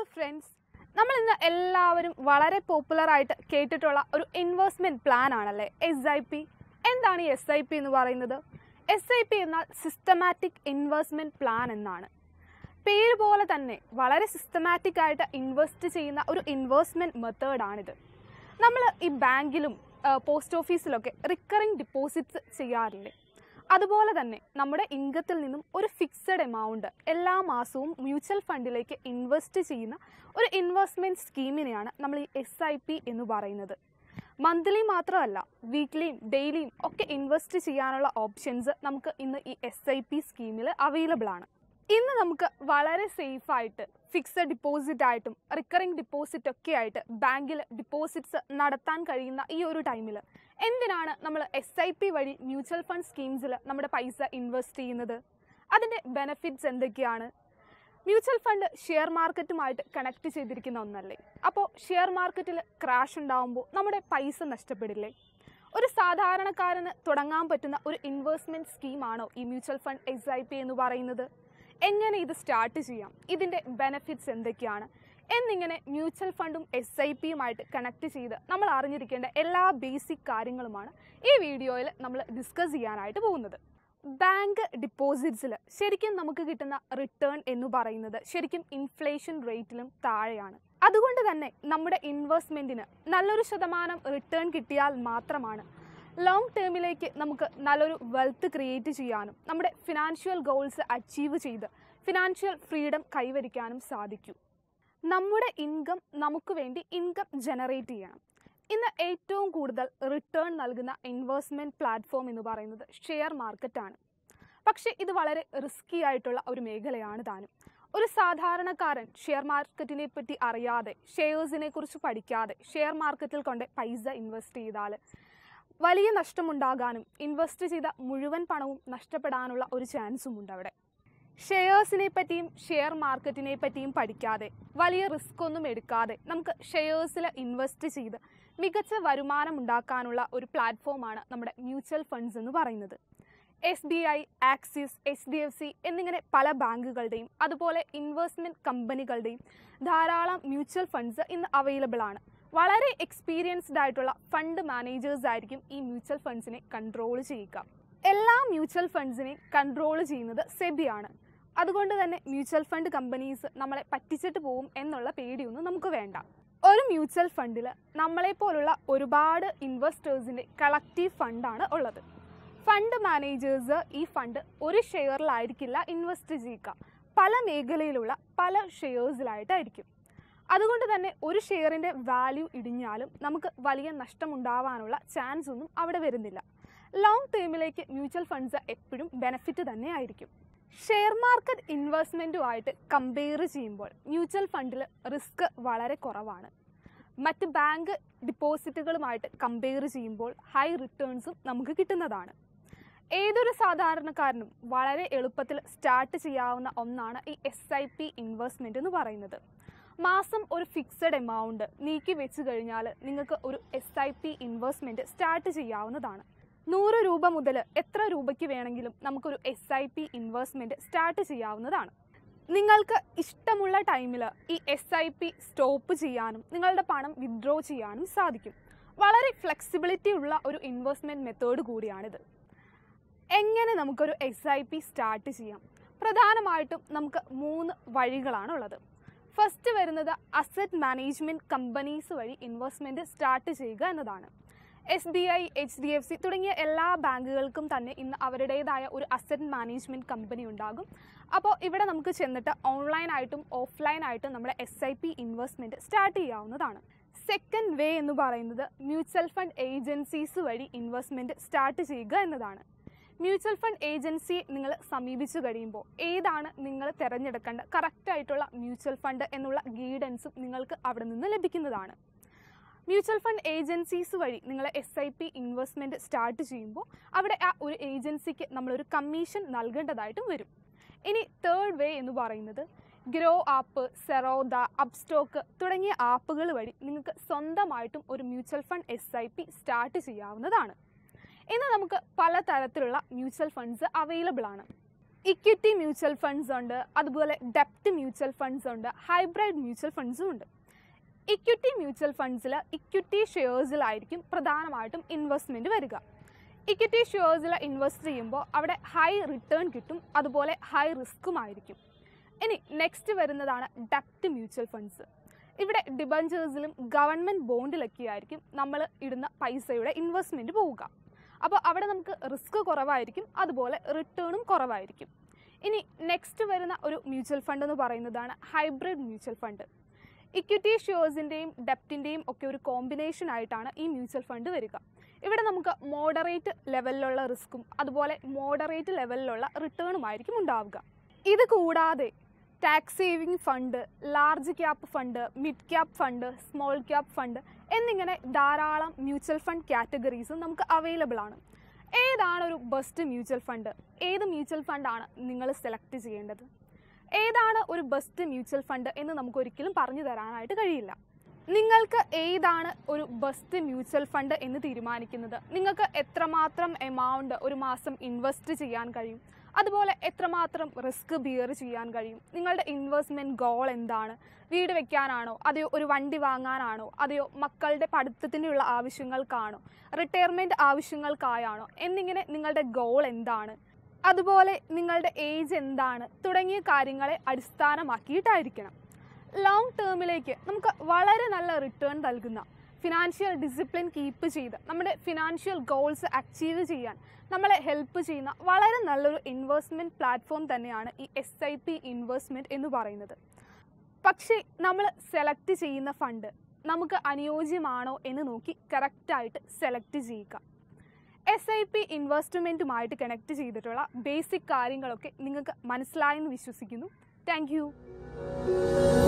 friends നമ്മൾ ഇന്ന് എല്ലാവരും വളരെ പോപ്പുലർ ആയിട്ട് കേട്ടിട്ടുള്ള ഒരു ഇൻവെസ്റ്റ്മെന്റ് പ്ലാൻ ആണല്ലേ എസ് ഐ പി എന്താണ് ഈ എസ് ഐ പി എന്ന് പറയുന്നത് എസ് ഐ പി എന്നാൽ സിസ്റ്റമാറ്റിക് ഇൻവെസ്റ്റ്മെന്റ് പ്ലാൻ എന്നാണ് പേര് പോലെ തന്നെ വളരെ സിസ്റ്റമാറ്റിക് ആയിട്ട് ഇൻവെസ്റ്റ് ചെയ്യുന്ന ഒരു ഇൻവെസ്റ്റ്മെന്റ് മെത്തേഡാണിത് നമ്മൾ ഈ ബാങ്കിലും പോസ്റ്റ് ഓഫീസിലൊക്കെ റിക്കറിംഗ് ഡിപ്പോസിറ്റ്സ് ചെയ്യാറില്ലേ അതുപോലെ തന്നെ നമ്മുടെ ഇൻകത്തിൽ നിന്നും ഒരു ഫിക്സഡ് എമൗണ്ട് എല്ലാ മാസവും മ്യൂച്വൽ ഫണ്ടിലേക്ക് ഇൻവെസ്റ്റ് ചെയ്യുന്ന ഒരു ഇൻവെസ്റ്റ്മെൻറ്റ് സ്കീമിനെയാണ് നമ്മൾ ഈ എസ് ഐ പി എന്ന് പറയുന്നത് മന്ത്ലി മാത്രമല്ല വീക്ക്ലിയും ഡെയിലിയും ഒക്കെ ഇൻവെസ്റ്റ് ചെയ്യാനുള്ള ഓപ്ഷൻസ് നമുക്ക് ഇന്ന് ഈ എസ് ഐ പി സ്കീമിൽ അവൈലബിൾ ആണ് ഇന്ന് നമുക്ക് വളരെ സേഫ് ആയിട്ട് ഫിക്സഡ് ഡിപ്പോസിറ്റ് ആയിട്ടും റിക്കറിംഗ് ഡിപ്പോസിറ്റ് ഒക്കെ ആയിട്ട് ബാങ്കിൽ ഡിപ്പോസിറ്റ്സ് നടത്താൻ കഴിയുന്ന ഈ ഒരു ടൈമിൽ എന്തിനാണ് നമ്മൾ എസ് ഐ പി വഴി മ്യൂച്വൽ ഫണ്ട് സ്കീംസിൽ നമ്മുടെ പൈസ ഇൻവെസ്റ്റ് ചെയ്യുന്നത് അതിൻ്റെ ബെനഫിറ്റ്സ് എന്തൊക്കെയാണ് മ്യൂച്വൽ ഫണ്ട് ഷെയർ മാർക്കറ്റുമായിട്ട് കണക്ട് ചെയ്തിരിക്കുന്ന ഒന്നല്ലേ അപ്പോൾ ഷെയർ മാർക്കറ്റിൽ ക്രാഷ് ഉണ്ടാകുമ്പോൾ നമ്മുടെ പൈസ നഷ്ടപ്പെടില്ലേ ഒരു സാധാരണക്കാരന് തുടങ്ങാൻ പറ്റുന്ന ഒരു ഇൻവെസ്റ്റ്മെൻറ്റ് സ്കീമാണോ ഈ mutual fund S I P എന്ന് പറയുന്നത് എങ്ങനെ ഇത് സ്റ്റാർട്ട് ചെയ്യാം ഇതിൻ്റെ ബെനഫിറ്റ്സ് എന്തൊക്കെയാണ് എന്നിങ്ങനെ മ്യൂച്വൽ ഫണ്ടും എസ് ഐ പിയുമായിട്ട് കണക്ട് ചെയ്ത് നമ്മൾ അറിഞ്ഞിരിക്കേണ്ട എല്ലാ ബേസിക് കാര്യങ്ങളുമാണ് ഈ വീഡിയോയിൽ നമ്മൾ ഡിസ്കസ് ചെയ്യാനായിട്ട് പോകുന്നത് ബാങ്ക് ഡിപ്പോസിറ്റ്സിൽ ശരിക്കും നമുക്ക് കിട്ടുന്ന റിട്ടേൺ എന്ന് പറയുന്നത് ശരിക്കും ഇൻഫ്ലേഷൻ റേറ്റിലും താഴെയാണ് അതുകൊണ്ട് തന്നെ നമ്മുടെ ഇൻവെസ്റ്റ്മെൻറ്റിന് നല്ലൊരു ശതമാനം റിട്ടേൺ കിട്ടിയാൽ മാത്രമാണ് ലോങ് ടേമിലേക്ക് നമുക്ക് നല്ലൊരു വെൽത്ത് ക്രിയേറ്റ് ചെയ്യാനും നമ്മുടെ ഫിനാൻഷ്യൽ ഗോൾസ് അച്ചീവ് ചെയ്ത് ഫിനാൻഷ്യൽ ഫ്രീഡം കൈവരിക്കാനും സാധിക്കൂ നമ്മുടെ ഇൻകം നമുക്ക് വേണ്ടി ഇൻകം ജനറേറ്റ് ചെയ്യണം ഇന്ന് ഏറ്റവും കൂടുതൽ റിട്ടേൺ നൽകുന്ന ഇൻവെസ്റ്റ്മെൻറ്റ് പ്ലാറ്റ്ഫോം എന്ന് പറയുന്നത് ഷെയർ മാർക്കറ്റാണ് പക്ഷേ ഇത് വളരെ റിസ്കി ആയിട്ടുള്ള ഒരു മേഖലയാണ് താനും ഒരു സാധാരണക്കാരൻ ഷെയർ മാർക്കറ്റിനെ പറ്റി അറിയാതെ ഷെയർസിനെ കുറിച്ച് പഠിക്കാതെ ഷെയർ മാർക്കറ്റിൽ കൊണ്ട് പൈസ ഇൻവെസ്റ്റ് ചെയ്താൽ വലിയ നഷ്ടമുണ്ടാകാനും ഇൻവെസ്റ്റ് ചെയ്ത മുഴുവൻ പണവും നഷ്ടപ്പെടാനുള്ള ഒരു ചാൻസും ഉണ്ട് അവിടെ ഷെയർസിനെ പറ്റിയും ഷെയർ മാർക്കറ്റിനെ പറ്റിയും പഠിക്കാതെ വലിയ റിസ്ക് ഒന്നും എടുക്കാതെ നമുക്ക് ഷെയർസിൽ ഇൻവെസ്റ്റ് ചെയ്ത് മികച്ച വരുമാനം ഉണ്ടാക്കാനുള്ള ഒരു പ്ലാറ്റ്ഫോമാണ് നമ്മുടെ മ്യൂച്വൽ ഫണ്ട്സ് എന്ന് പറയുന്നത് S B I Axis H D F C എന്നിങ്ങനെ പല ബാങ്കുകളുടെയും അതുപോലെ ഇൻവെസ്റ്റ്മെൻറ്റ് കമ്പനികളുടെയും ധാരാളം മ്യൂച്വൽ ഫണ്ട്സ് ഇന്ന് അവൈലബിൾ ആണ് വളരെ എക്സ്പീരിയൻസ്ഡ് ആയിട്ടുള്ള ഫണ്ട് മാനേജേഴ്സ് ആയിരിക്കും ഈ മ്യൂച്വൽ ഫണ്ട്സിനെ കൺട്രോൾ ചെയ്യുക എല്ലാ മ്യൂച്വൽ ഫണ്ട്സിനെയും കൺട്രോൾ ചെയ്യുന്നത് സെബിയാണ് അതുകൊണ്ട് തന്നെ മ്യൂച്വൽ ഫണ്ട് കമ്പനീസ് നമ്മളെ പറ്റിച്ചിട്ട് പോകും എന്നുള്ള പേടിയൊന്നും നമുക്ക് വേണ്ട ഒരു മ്യൂച്വൽ ഫണ്ടിൽ നമ്മളെപ്പോലുള്ള ഒരുപാട് ഇൻവെസ്റ്റേഴ്സിൻ്റെ കളക്റ്റീവ് ഫണ്ടാണ് ഉള്ളത് ഫണ്ട് മാനേജേഴ്സ് ഈ ഫണ്ട് ഒരു ഷെയറിലായിരിക്കില്ല ഇൻവെസ്റ്റ് ചെയ്യുക പല മേഖലയിലുള്ള പല ഷെയർസിലായിട്ടായിരിക്കും അതുകൊണ്ട് തന്നെ ഒരു ഷെയറിൻ്റെ വാല്യൂ ഇടിഞ്ഞാലും നമുക്ക് വലിയ നഷ്ടമുണ്ടാവാനുള്ള ചാൻസ് ഒന്നും അവിടെ വരുന്നില്ല ലോങ് ടേമിലേക്ക് മ്യൂച്വൽ ഫണ്ട്സ് എപ്പോഴും ബെനഫിറ്റ് തന്നെ ആയിരിക്കും ഷെയർ മാർക്കറ്റ് ഇൻവെസ്റ്റ്മെൻറ്റുമായിട്ട് കമ്പയർ ചെയ്യുമ്പോൾ മ്യൂച്വൽ ഫണ്ടിൽ റിസ്ക് വളരെ കുറവാണ് മറ്റ് ബാങ്ക് ഡിപ്പോസിറ്റുകളുമായിട്ട് കമ്പയർ ചെയ്യുമ്പോൾ ഹൈ റിട്ടേൺസും നമുക്ക് കിട്ടുന്നതാണ് ഏതൊരു സാധാരണക്കാരനും വളരെ എളുപ്പത്തിൽ സ്റ്റാർട്ട് ചെയ്യാവുന്ന ഒന്നാണ് ഈ എസ് ഐ പി ഇൻവെസ്റ്റ്മെൻറ്റ് എന്ന് പറയുന്നത് മാസം ഒരു ഫിക്സഡ് എമൗണ്ട് നീക്കി വെച്ച് കഴിഞ്ഞാൽ നിങ്ങൾക്ക് ഒരു S I P investment start ചെയ്യാവുന്നതാണ് നൂറ് രൂപ മുതൽ എത്ര രൂപയ്ക്ക് വേണമെങ്കിലും നമുക്കൊരു S I P investment start ചെയ്യാവുന്നതാണ് നിങ്ങൾക്ക് ഇഷ്ടമുള്ള ടൈമിൽ ഈ എസ് ഐ പി സ്റ്റോപ്പ് ചെയ്യാനും നിങ്ങളുടെ പണം വിഡ്രോ ചെയ്യാനും സാധിക്കും വളരെ ഫ്ലെക്സിബിലിറ്റി ഉള്ള ഒരു ഇൻവെസ്റ്റ്മെൻറ്റ് മെത്തേഡ് കൂടിയാണിത് എങ്ങനെ നമുക്കൊരു എസ് ഐ പി സ്റ്റാർട്ട് ചെയ്യാം പ്രധാനമായിട്ടും നമുക്ക് മൂന്ന് വഴികളാണ് ഉള്ളത് ഫസ്റ്റ് വരുന്നത് അസറ്റ് മാനേജ്മെൻറ്റ് കമ്പനീസ് വഴി ഇൻവെസ്റ്റ്മെൻറ്റ് സ്റ്റാർട്ട് ചെയ്യുക എന്നതാണ് S B I H D F C തുടങ്ങിയ എല്ലാ ബാങ്കുകൾക്കും തന്നെ ഇന്ന് അവരുടേതായ ഒരു അസറ്റ് മാനേജ്മെൻറ്റ് കമ്പനി ഉണ്ടാകും അപ്പോൾ ഇവിടെ നമുക്ക് ചെന്നിട്ട് ഓൺലൈനായിട്ടും ഓഫ്ലൈനായിട്ടും നമ്മുടെ S I P investment start ചെയ്യാവുന്നതാണ് സെക്കൻഡ് വേ എന്ന് പറയുന്നത് മ്യൂച്വൽ ഫണ്ട് ഏജൻസീസ് വഴി ഇൻവെസ്റ്റ്മെൻറ്റ് സ്റ്റാർട്ട് ചെയ്യുക എന്നതാണ് മ്യൂച്വൽ ഫണ്ട് ഏജൻസി നിങ്ങൾ സമീപിച്ചു കഴിയുമ്പോൾ ഏതാണ് നിങ്ങൾ തിരഞ്ഞെടുക്കേണ്ട കറക്റ്റായിട്ടുള്ള മ്യൂച്വൽ ഫണ്ട് എന്നുള്ള ഗൈഡൻസും നിങ്ങൾക്ക് അവിടെ നിന്ന് ലഭിക്കുന്നതാണ് മ്യൂച്വൽ ഫണ്ട് ഏജൻസീസ് വഴി നിങ്ങൾ S I P investment start ചെയ്യുമ്പോൾ അവിടെ ആ ഒരു ഏജൻസിക്ക് നമ്മളൊരു കമ്മീഷൻ നൽകേണ്ടതായിട്ടും വരും ഇനി തേർഡ് വേ എന്ന് പറയുന്നത് ഗ്രോ ആപ്പ് സെറോദ അപ്സ്റ്റോക്ക് തുടങ്ങിയ ആപ്പുകൾ വഴി നിങ്ങൾക്ക് സ്വന്തമായിട്ടും ഒരു mutual fund S I P start ചെയ്യാവുന്നതാണ് ഇന്ന് നമുക്ക് പലതരത്തിലുള്ള മ്യൂച്വൽ ഫണ്ട്സ് അവൈലബിൾ ആണ് ഇക്വിറ്റി മ്യൂച്വൽ ഫണ്ട്സ് ഉണ്ട് അതുപോലെ ഡെപ്റ്റ് മ്യൂച്വൽ ഫണ്ട്സ് ഉണ്ട് ഹൈബ്രിഡ് മ്യൂച്വൽ ഫണ്ട്സും ഉണ്ട് ഇക്വിറ്റി മ്യൂച്വൽ ഫണ്ട്സിൽ ഇക്വിറ്റി ഷെയർസിലായിരിക്കും പ്രധാനമായിട്ടും ഇൻവെസ്റ്റ്മെൻറ്റ് വരിക ഇക്വിറ്റി ഷെയർസിൽ ഇൻവെസ്റ്റ് ചെയ്യുമ്പോൾ അവിടെ ഹൈ റിട്ടേൺ കിട്ടും അതുപോലെ ഹൈ റിസ്ക്കുമായിരിക്കും ഇനി നെക്സ്റ്റ് വരുന്നതാണ് ഡെപ്റ്റ് മ്യൂച്വൽ ഫണ്ട്സ് ഇവിടെ ഡിബഞ്ചേഴ്സിലും ഗവൺമെൻറ് ബോണ്ടിലൊക്കെ ആയിരിക്കും നമ്മൾ ഇടുന്ന പൈസയുടെ ഇൻവെസ്റ്റ്മെൻറ്റ് പോവുക അപ്പോൾ അവിടെ നമുക്ക് റിസ്ക് കുറവായിരിക്കും അതുപോലെ റിട്ടേണും കുറവായിരിക്കും ഇനി നെക്സ്റ്റ് വരുന്ന ഒരു മ്യൂച്വൽ ഫണ്ട് എന്ന് പറയുന്നതാണ് ഹൈബ്രിഡ് മ്യൂച്വൽ ഫണ്ട് ഇക്വിറ്റി ഷെയർസിൻ്റെയും ഡെപ്റ്റിൻ്റെയും ഒക്കെ ഒരു കോമ്പിനേഷൻ ആയിട്ടാണ് ഈ മ്യൂച്വൽ ഫണ്ട് വരിക ഇവിടെ നമുക്ക് മോഡറേറ്റ് ലെവലിലുള്ള റിസ്ക്കും അതുപോലെ മോഡറേറ്റ് ലെവലിലുള്ള റിട്ടേണുമായിരിക്കും ഉണ്ടാവുക ഇത് കൂടാതെ tax saving fund large cap fund mid cap fund small cap fund എന്നിങ്ങനെ ധാരാളം മ്യൂച്വൽ ഫണ്ട് കാറ്റഗറീസും നമുക്ക് അവൈലബിൾ ആണ് ഏതാണ് ഒരു ബെസ്റ്റ് മ്യൂച്വൽ ഫണ്ട് ഏത് മ്യൂച്വൽ ഫണ്ടാണ് നിങ്ങൾ സെലക്ട് ചെയ്യേണ്ടത് ഏതാണ് ഒരു ബെസ്റ്റ് മ്യൂച്വൽ ഫണ്ട് എന്ന് നമുക്ക് ഒരിക്കലും പറഞ്ഞു തരാനായിട്ട് കഴിയില്ല നിങ്ങൾക്ക് ഏതാണ് ഒരു ബെസ്റ്റ് മ്യൂച്വൽ ഫണ്ട് എന്ന് തീരുമാനിക്കുന്നത് നിങ്ങൾക്ക് എത്രമാത്രം എമൗണ്ട് ഒരു മാസം ഇൻവെസ്റ്റ് ചെയ്യാൻ കഴിയും അതുപോലെ എത്രമാത്രം റിസ്ക് ബിയർ ചെയ്യാൻ കഴിയും നിങ്ങളുടെ ഇൻവെസ്റ്റ്മെൻറ്റ് ഗോൾ എന്താണ് വീട് വെക്കാനാണോ അതെയോ ഒരു വണ്ടി വാങ്ങാനാണോ അതെയോ മക്കളുടെ പഠിത്തത്തിനുള്ള ആവശ്യങ്ങൾക്കാണോ റിട്ടയർമെൻറ്റ് ആവശ്യങ്ങൾക്കായാണോ എന്നിങ്ങനെ നിങ്ങളുടെ ഗോൾ എന്താണ് അതുപോലെ നിങ്ങളുടെ ഏജ് എന്താണ് തുടങ്ങിയ കാര്യങ്ങളെ അടിസ്ഥാനമാക്കിയിട്ടായിരിക്കണം ലോങ് ടേമിലേക്ക് നമുക്ക് വളരെ നല്ല റിട്ടേൺ നൽകുന്ന ഫിനാൻഷ്യൽ ഡിസിപ്ലിൻ കീപ്പ് ചെയ്ത് നമ്മുടെ ഫിനാൻഷ്യൽ ഗോൾസ് അച്ചീവ് ചെയ്യാൻ നമ്മളെ ഹെൽപ്പ് ചെയ്യുന്ന വളരെ നല്ലൊരു ഇൻവെസ്റ്റ്മെൻറ്റ് പ്ലാറ്റ്ഫോം തന്നെയാണ് ഈ എസ് ഐ പി ഇൻവെസ്റ്റ്മെൻറ്റ് എന്ന് പറയുന്നത് പക്ഷേ നമ്മൾ സെലക്ട് ചെയ്യുന്ന ഫണ്ട് നമുക്ക് അനുയോജ്യമാണോ എന്ന് നോക്കി കറക്റ്റായിട്ട് സെലക്ട് ചെയ്യുക എസ് ഐ പി ഇൻവെസ്റ്റ്മെൻറ്റുമായിട്ട് കണക്ട് ചെയ്തിട്ടുള്ള ബേസിക് കാര്യങ്ങളൊക്കെ നിങ്ങൾക്ക് മനസ്സിലായെന്ന് വിശ്വസിക്കുന്നു താങ്ക്